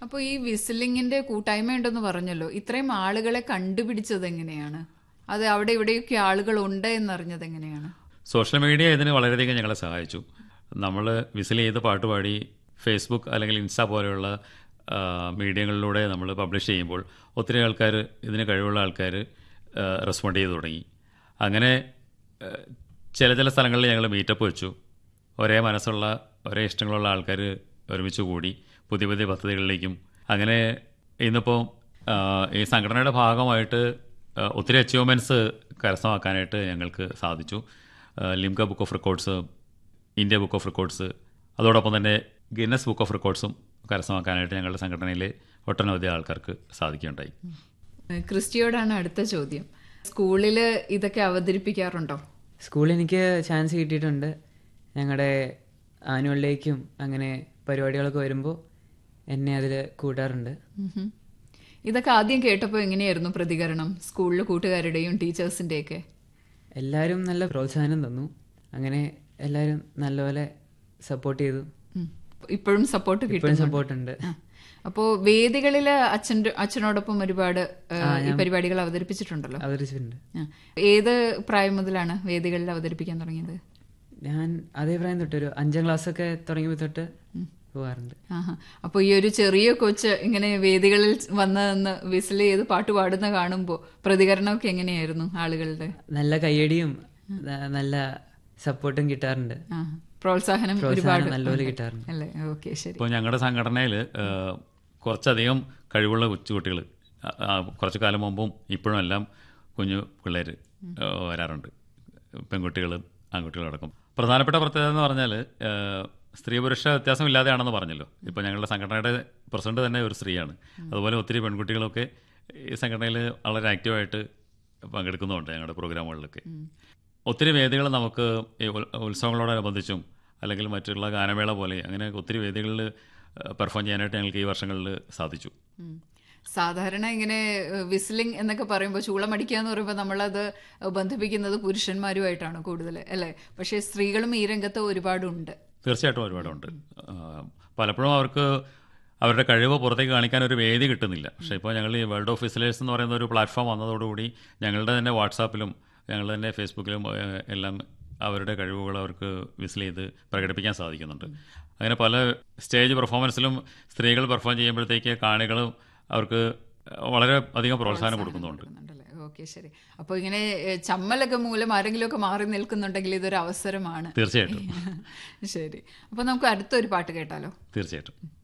അപ്പോൾ ഈ വിസിലിങ്ങിന്റെ കൂട്ടായ്മ ഉണ്ടെന്ന് പറഞ്ഞല്ലോ ഇത്രയും ആളുകളെ കണ്ടുപിടിച്ചത് എങ്ങനെയാണ് അത് അവിടെ ഇവിടെയൊക്കെ ആളുകൾ ഉണ്ട് എന്നറിഞ്ഞത് എങ്ങനെയാണ് സോഷ്യൽ മീഡിയ ഇതിന് വളരെയധികം ഞങ്ങളെ സഹായിച്ചു നമ്മൾ വിസിൽ ചെയ്ത് പാട്ട് പാടി ഫേസ്ബുക്ക് അല്ലെങ്കിൽ ഇൻസ്റ്റ പോലെയുള്ള ആ, മീഡിയങ്ങളിലൂടെ നമ്മൾ പബ്ലിഷ് ചെയ്യുമ്പോൾ ഒത്തിരി ആൾക്കാർ ഇതിന് കഴിവുള്ള ആൾക്കാർ റെസ്പോണ്ട് ചെയ്ത് തുടങ്ങി അങ്ങനെ ആ, ചില ചില സ്ഥലങ്ങളിൽ ഞങ്ങൾ മീറ്റപ്പ് വെച്ചു ഒരേ മനസ്സുള്ള ഒരേ ഇഷ്ടങ്ങളുള്ള ആൾക്കാർ ഒരുമിച്ച് കൂടി പുതിയ പുതിയ പദ്ധതികളിലേക്കും അങ്ങനെ ഇന്നിപ്പോൾ ആ, ഈ സംഘടനയുടെ ഭാഗമായിട്ട് ആ, ഒത്തിരി അച്ചീവ്മെൻറ്റ്സ് കരസ്ഥമാക്കാനായിട്ട് ഞങ്ങൾക്ക് സാധിച്ചു ആ, Limca book of records India book of records അതോടൊപ്പം തന്നെ ഗിന്നസ് ബുക്ക് ഓഫ് റെക്കോർഡ്സും കരസ്ഥമാക്കാനായിട്ട് ഞങ്ങളുടെ സംഘടനയിലെ ഒട്ടനവധി ആൾക്കാർക്ക് സാധിക്കുകയുണ്ടായി ഏഹ് ക്രിസ്റ്റിയോടാണ് അടുത്ത ചോദ്യം സ്കൂളിൽ ഇതൊക്കെ അവതരിപ്പിക്കാറുണ്ടോ സ്കൂളിൽ എനിക്ക് ചാൻസ് കിട്ടിയിട്ടുണ്ട് ഞങ്ങളുടെ ആനുവൽ ഡേക്കും അങ്ങനെ പരിപാടികളൊക്കെ വരുമ്പോൾ എന്നെ അതിൽ കൂട്ടാറുണ്ട് ഉഹും. ഇതൊക്കെ ആദ്യം കേട്ടപ്പോൾ എങ്ങനെയായിരുന്നു പ്രതികരണം സ്കൂളിലെ കൂട്ടുകാരുടെയും ടീച്ചേഴ്സിൻ്റെയൊക്കെ എല്ലാവരും നല്ല പ്രോത്സാഹനം തന്നു അങ്ങനെ എല്ലാവരും നല്ലപോലെ സപ്പോർട്ട് ചെയ്തു ഇപ്പോഴും സപ്പോർട്ട് ഇപ്പോഴും കിട്ടും സപ്പോർട്ട് ഉണ്ട് അപ്പോൾ വേദികളിൽ അച്ഛൻ്റെ അച്ഛനോടൊപ്പം ഒരുപാട് ഏഹ്, ഈ പരിപാടികൾ അവതരിപ്പിച്ചിട്ടുണ്ടല്ലോ അവതരിച്ചിട്ടുണ്ട് ആ. ഏത് പ്രായം മുതലാണ് വേദികളിൽ അവതരിപ്പിക്കാൻ തുടങ്ങിയത് ഞാൻ അതേ പ്രായം തൊട്ട് ഒരു അഞ്ചാം ക്ലാസ് ഒക്കെ തുടങ്ങിയപ്പോൾ തൊട്ട് പോകാറുണ്ട് ആഹാ. അപ്പൊ ഈ ഒരു ചെറിയ കൊച്ച് ഇങ്ങനെ വേദികളിൽ വന്ന് നിന്ന് വിസിൽ ചെയ്ത് പാട്ട് പാടുന്ന കാണുമ്പോൾ പ്രതികരണമൊക്കെ എങ്ങനെയായിരുന്നു ആളുകളുടെ നല്ല കയ്യടിയും ന- നല്ല സപ്പോർട്ടും കിട്ടാറുണ്ട് ആ, പ്രോത്സാഹനം ഒരുപാട് പ്രോത്സാഹനം നല്ലപോലെ കിട്ടാറുണ്ട് അല്ലേ ഓക്കെ ശരി ഇപ്പോൾ ഞങ്ങളുടെ സംഘടനയിൽ കുറച്ചധികം കഴിവുള്ള കൊച്ചുകുട്ടികൾ കുറച്ച് കാലം മുമ്പും ഇപ്പോഴും എല്ലാം കുഞ്ഞു പിള്ളേർ വരാറുണ്ട് പെൺകുട്ടികളും ആൺകുട്ടികളും അടക്കം പ്രധാനപ്പെട്ട പ്രത്യേകത എന്ന് പറഞ്ഞാൽ സ്ത്രീ പുരുഷ വ്യത്യാസമില്ലാതെയാണെന്ന് പറഞ്ഞല്ലോ ഇപ്പോൾ ഞങ്ങളുടെ സംഘടനയുടെ പ്രസിഡന്റ് തന്നെ ഒരു സ്ത്രീയാണ് അതുപോലെ ഒത്തിരി പെൺകുട്ടികളൊക്കെ ഈ സംഘടനയിൽ വളരെ ആക്റ്റീവായിട്ട് പങ്കെടുക്കുന്നുണ്ട് ഞങ്ങളുടെ പ്രോഗ്രാമുകളിലൊക്കെ ഒത്തിരി വേദികൾ നമുക്ക് ഈ ഉൽ- ഉത്സവങ്ങളോടനുബന്ധിച്ചും അല്ലെങ്കിൽ മറ്റുള്ള ഗാനമേള പോലെ അങ്ങനെ ഒത്തിരി വേദികളിൽ പെർഫോം ചെയ്യാനായിട്ട് ഞങ്ങൾക്ക് ഈ വർഷങ്ങളിൽ സാധിച്ചു ഉം. സാധാരണ ഇങ്ങനെ വിസിലിംഗ് എന്നൊക്കെ പറയുമ്പോൾ ചൂളമടിക്കുക എന്ന് പറയുമ്പോൾ നമ്മളത് ബന്ധിപ്പിക്കുന്നത് പുരുഷന്മാരുമായിട്ടാണ് കൂടുതൽ അല്ലേ പക്ഷേ സ്ത്രീകളും ഈ രംഗത്ത് ഒരുപാടുണ്ട് തീർച്ചയായിട്ടും ഒരുപാടുണ്ട് ആ, പലപ്പോഴും അവർക്ക് അവരുടെ കഴിവ് പുറത്തേക്ക് കാണിക്കാൻ ഒരു വേദി കിട്ടുന്നില്ല പക്ഷേ ഇപ്പോൾ ഞങ്ങൾ ഈ വേൾഡ് ഓഫ് വിസിലേഴ്സ് എന്ന് പറയുന്ന ഒരു പ്ലാറ്റ്ഫോം വന്നതോടുകൂടി ഞങ്ങളുടെ തന്നെ വാട്സാപ്പിലും ഞങ്ങളുടെ തന്നെ ഫേസ്ബുക്കിലും ഏ, എല്ലാം അവരുടെ കഴിവുകൾ അവർക്ക് വിസിൽ ചെയ്ത് പ്രകടിപ്പിക്കാൻ സാധിക്കുന്നുണ്ട് അങ്ങനെ പല സ്റ്റേജ് പെർഫോമൻസിലും സ്ത്രീകൾ പെർഫോം ചെയ്യുമ്പോഴത്തേക്ക് കാണികളും അവർക്ക് വളരെ അധികം പ്രോത്സാഹനം കൊടുക്കുന്നുണ്ട് ഉണ്ടല്ലേ ഓക്കെ ശരി അപ്പോൾ ഇങ്ങനെ ഏഹ്, ചമ്മലൊക്കെ മൂലം ആരെങ്കിലുമൊക്കെ മാറി നിൽക്കുന്നുണ്ടെങ്കിൽ ഇതൊരു അവസരമാണ് തീർച്ചയായിട്ടും ശരി അപ്പോൾ നമുക്ക് അടുത്തൊരു പാട്ട് കേട്ടാലോ തീർച്ചയായിട്ടും